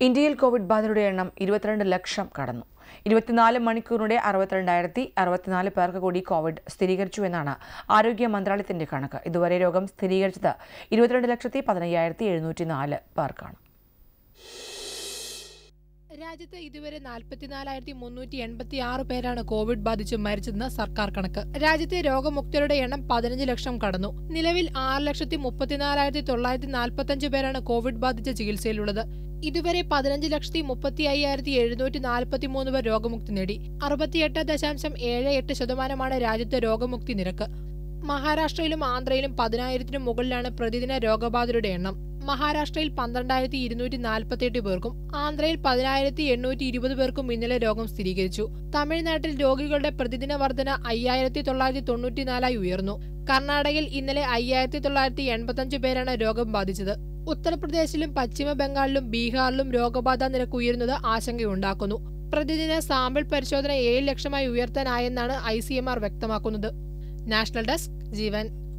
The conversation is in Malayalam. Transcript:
ഇന്ത്യയിൽ കോവിഡ് ബാധിതരുടെ എണ്ണം ഇരുപത്തിരണ്ട് ലക്ഷം കടന്നു ഇരുപത്തിനാല് മണിക്കൂറിനിടെ അറുപത്തിരണ്ടായിരത്തി അറുപത്തിനാല് പേർക്ക് കൂടി കോവിഡ് സ്ഥിരീകരിച്ചു എന്നാണ് ആരോഗ്യ മന്ത്രാലയത്തിന്റെ കണക്ക് ഇതുവരെ രോഗം സ്ഥിരീകരിച്ചത് ഇരുപത്തിരണ്ട് ലക്ഷത്തി പതിനയ്യായിരത്തി എഴുന്നൂറ്റി നാല് പേർക്കാണ് രാജ്യത്ത് ഇതുവരെ നാൽപ്പത്തിനാലായിരത്തി മുന്നൂറ്റി എൺപത്തി ആറ് പേരാണ് കോവിഡ് ബാധിച്ച് മരിച്ചതെന്ന് സർക്കാർ കണക്ക് രാജ്യത്തെ രോഗമുക്തരുടെ എണ്ണം പതിനഞ്ച് ലക്ഷം കടന്നു നിലവിൽ ആറ് ലക്ഷത്തി മുപ്പത്തിനാലായിരത്തി തൊള്ളായിരത്തി നാൽപ്പത്തഞ്ച് പേരാണ് കോവിഡ് ബാധിച്ച് ചികിത്സയിലുള്ളത് ഇതുവരെ പതിനഞ്ച് ലക്ഷത്തി മുപ്പത്തി അയ്യായിരത്തി എഴുന്നൂറ്റി നാൽപ്പത്തി മൂന്ന് പേർ രോഗമുക്തി നേടി അറുപത്തിയെട്ട് ദശാംശം ഏഴ് എട്ട് ശതമാനമാണ് രാജ്യത്തെ രോഗമുക്തി നിരക്ക് മഹാരാഷ്ട്രയിലും ആന്ധ്രയിലും പതിനായിരത്തിനും മുകളിലാണ് പ്രതിദിന രോഗബാധിതരുടെ എണ്ണം മഹാരാഷ്ട്രയിൽ പന്ത്രണ്ടായിരത്തി ഇരുന്നൂറ്റി നാൽപ്പത്തിയെട്ട് പേർക്കും ആന്ധ്രയിൽ പതിനായിരത്തി എണ്ണൂറ്റി ഇരുപത് പേർക്കും ഇന്നലെ രോഗം സ്ഥിരീകരിച്ചു തമിഴ്നാട്ടിൽ രോഗികളുടെ പ്രതിദിന വർധന അയ്യായിരത്തി തൊള്ളായിരത്തി തൊണ്ണൂറ്റിനാലായി ഉയർന്നു കർണാടകയിൽ ഇന്നലെ അയ്യായിരത്തി തൊള്ളായിരത്തി എൺപത്തഞ്ച് പേരാണ് രോഗം ബാധിച്ചത് ഉത്തർപ്രദേശിലും പശ്ചിമ ബംഗാളിലും ബീഹാറിലും രോഗബാധ നിരക്ക് ഉയരുന്നത് ആശങ്കയുണ്ടാക്കുന്നു പ്രതിദിന സാമ്പിൾ പരിശോധന ഏഴ് ലക്ഷമായി ഉയർത്താനായെന്നാണ് ഐ സി എം ആർ വ്യക്തമാക്കുന്നത് നാഷണൽ ഡെസ്ക് ജീവൻ